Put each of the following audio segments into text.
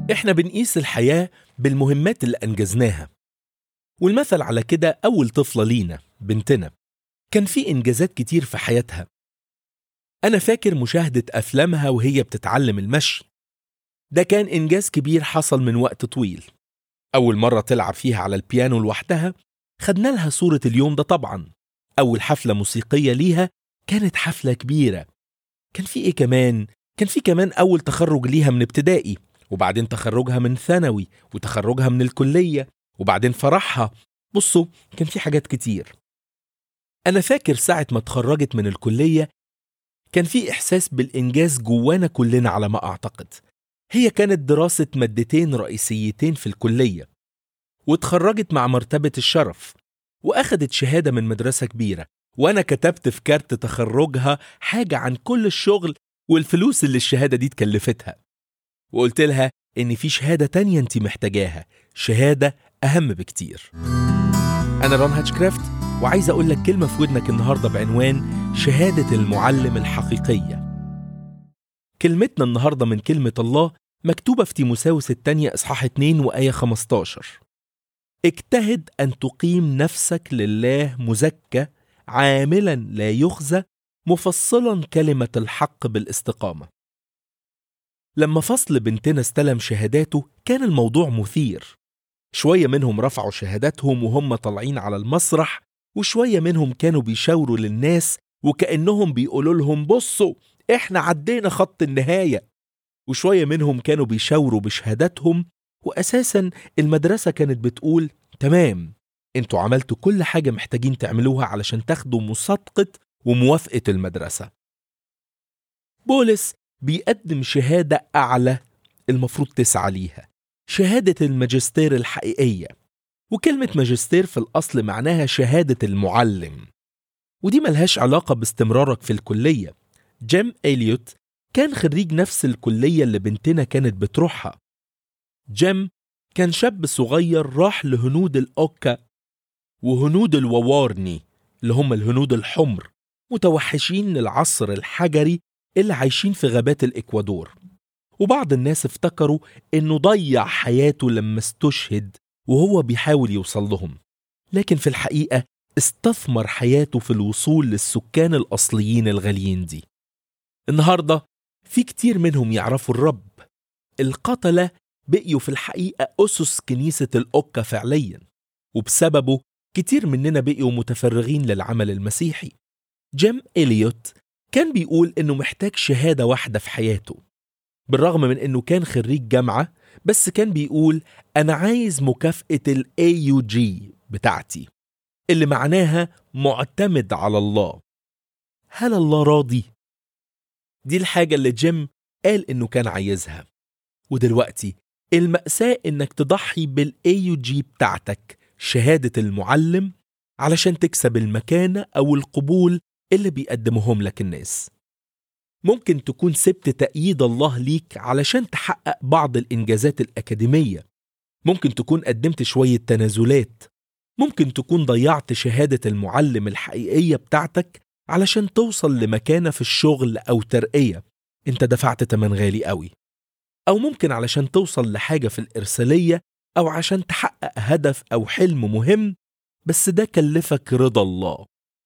احنا بنقيس الحياة بالمهمات اللي أنجزناها والمثل على كده أول طفلة لينا بنتنا كان في إنجازات كتير في حياتها أنا فاكر مشاهدة أفلامها وهي بتتعلم المشي ده كان إنجاز كبير حصل من وقت طويل أول مرة تلعب فيها على البيانو لوحدها خدنا لها صورة اليوم ده طبعا أول حفلة موسيقية ليها كانت حفلة كبيرة كان في إيه كمان؟ كان في كمان أول تخرج ليها من ابتدائي وبعدين تخرجها من ثانوي وتخرجها من الكلية وبعدين فرحها بصوا كان في حاجات كتير أنا فاكر ساعة ما اتخرجت من الكلية كان في إحساس بالإنجاز جوانا كلنا على ما أعتقد هي كانت دراسة مادتين رئيسيتين في الكلية واتخرجت مع مرتبة الشرف وأخدت شهادة من مدرسة كبيرة وأنا كتبت في كارت تخرجها حاجة عن كل الشغل والفلوس اللي الشهادة دي تكلفتها وقلت لها إن في شهادة تانية أنت محتاجاها شهادة أهم بكتير أنا رون هاتشكرافت وعايز أقول لك كلمة في ودنك النهاردة بعنوان شهادة المعلم الحقيقية كلمتنا النهاردة من كلمة الله مكتوبة في تيموساوس الثانية إصحاح 2 وآية 15 اجتهد أن تقيم نفسك لله مزكى عاملا لا يخزى مفصلا كلمة الحق بالاستقامة لما فصل بنتنا استلم شهاداته كان الموضوع مثير شوية منهم رفعوا شهاداتهم وهم طالعين على المسرح وشوية منهم كانوا بيشاوروا للناس وكأنهم بيقولوا لهم بصوا احنا عدينا خط النهاية وشوية منهم كانوا بيشاوروا بشهاداتهم وأساسا المدرسة كانت بتقول تمام انتوا عملتوا كل حاجة محتاجين تعملوها علشان تاخدوا مصادقة وموافقة المدرسة بولس بيقدم شهادة أعلى المفروض تسعى ليها شهادة الماجستير الحقيقية وكلمة ماجستير في الأصل معناها شهادة المعلم ودي ملهاش علاقة باستمرارك في الكلية جيم إليوت كان خريج نفس الكلية اللي بنتنا كانت بتروحها جيم كان شاب صغير راح لهنود الأوكا وهنود الووارني اللي هم الهنود الحمر متوحشين العصر الحجري اللي عايشين في غابات الإكوادور وبعض الناس افتكروا إنه ضيع حياته لما استشهد وهو بيحاول يوصل لهم لكن في الحقيقة استثمر حياته في الوصول للسكان الأصليين الغاليين دي النهاردة في كتير منهم يعرفوا الرب القتلة بقيوا في الحقيقة أسس كنيسة الأوكا فعليا وبسببه كتير مننا بقيوا متفرغين للعمل المسيحي جيم إليوت كان بيقول إنه محتاج شهادة واحدة في حياته بالرغم من إنه كان خريج جامعة بس كان بيقول أنا عايز مكافأة ال AUG بتاعتي اللي معناها معتمد على الله هل الله راضي؟ دي الحاجة اللي جيم قال إنه كان عايزها ودلوقتي المأساة إنك تضحي بال AUG بتاعتك شهادة المعلم علشان تكسب المكانة أو القبول اللي بيقدمهم لك الناس ممكن تكون سبت تأييد الله ليك علشان تحقق بعض الإنجازات الأكاديمية ممكن تكون قدمت شوية تنازلات ممكن تكون ضيعت شهادة المعلم الحقيقية بتاعتك علشان توصل لمكانة في الشغل أو ترقية انت دفعت تمن غالي قوي أو ممكن علشان توصل لحاجة في الإرسالية أو عشان تحقق هدف أو حلم مهم بس ده كلفك رضا الله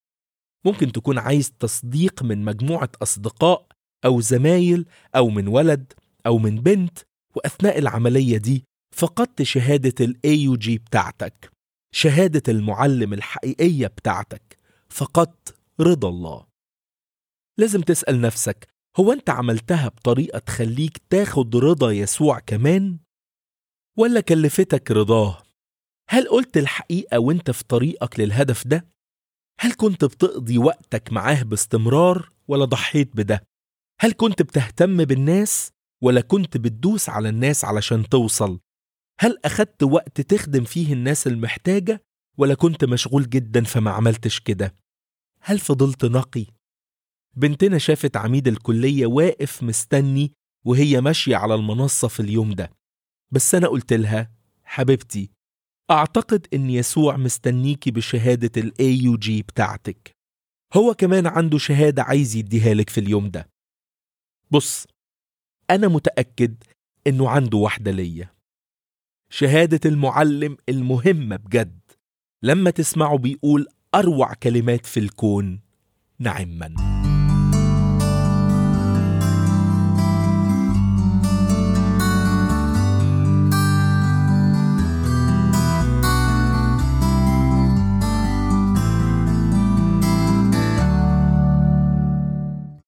ممكن تكون عايز تصديق من مجموعة أصدقاء أو زمايل أو من ولد أو من بنت وأثناء العملية دي فقدت شهادة ال AUG بتاعتك شهادة المعلم الحقيقية بتاعتك فقدت رضا الله لازم تسأل نفسك هو أنت عملتها بطريقة تخليك تاخد رضا يسوع كمان؟ ولا كلفتك رضاه؟ هل قلت الحقيقة وانت في طريقك للهدف ده؟ هل كنت بتقضي وقتك معاه باستمرار ولا ضحيت بده؟ هل كنت بتهتم بالناس ولا كنت بتدوس على الناس علشان توصل؟ هل أخدت وقت تخدم فيه الناس المحتاجة ولا كنت مشغول جدا فما عملتش كده؟ هل فضلت نقي؟ بنتنا شافت عميد الكلية واقف مستني وهي ماشية على المنصة في اليوم ده بس أنا قلت لها حبيبتي أعتقد إن يسوع مستنيكي بشهادة ال AUG بتاعتك هو كمان عنده شهادة عايز يديها لك في اليوم ده بص أنا متأكد إنه عنده واحدة ليا شهادة المعلم المهمة بجد لما تسمعه بيقول أروع كلمات في الكون نعما